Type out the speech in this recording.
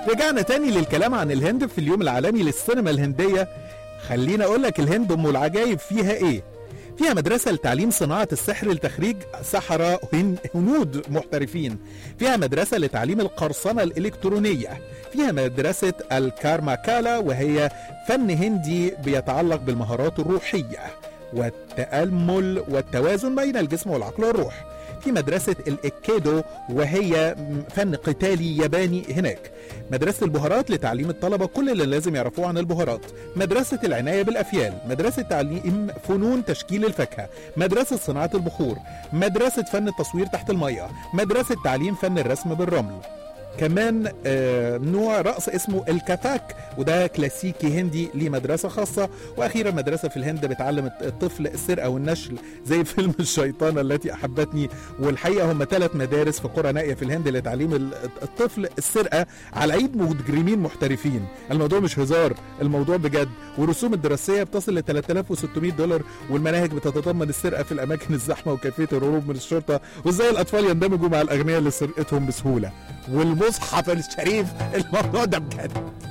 رجعنا تاني للكلام عن الهند في اليوم العالمي للسينما الهندية خليني أقول لك الهند أم العجايب فيها إيه فيها مدرسة لتعليم صناعة السحر لتخريج سحرة هن- هنود محترفين فيها مدرسة لتعليم القرصنة الإلكترونية فيها مدرسة الكارماكالا وهي فن هندي بيتعلق بالمهارات الروحية والتأمل والتوازن بين الجسم والعقل والروح في مدرسة الإكيدو وهي فن قتالي ياباني هناك مدرسة البهارات لتعليم الطلبة كل اللي لازم يعرفوه عن البهارات مدرسة العناية بالأفيال مدرسة تعليم فنون تشكيل الفاكهة مدرسة صناعة البخور مدرسة فن التصوير تحت المية مدرسة تعليم فن الرسم بالرمل كمان آه نوع رقص اسمه الكثاك وده كلاسيكي هندي ليه مدرسة خاصة وأخيرا مدرسة في الهند بتعلم الطفل السرقة والنشل زي فيلم الشيطانة التي أحبتني والحقيقة هم ثلاث مدارس في قرى نائية في الهند لتعليم ال- الطفل السرقة على ايد مجرمين محترفين الموضوع مش هزار الموضوع بجد والرسوم الدراسية بتصل ل 3600 دولار والمناهج بتتضمن السرقة في الأماكن الزحمة وكيفية الهروب من الشرطة وازاي الأطفال يندمجوا مع الأغنياء لسرقتهم بسهولة والمصحف الشريف الموضوع ده بجد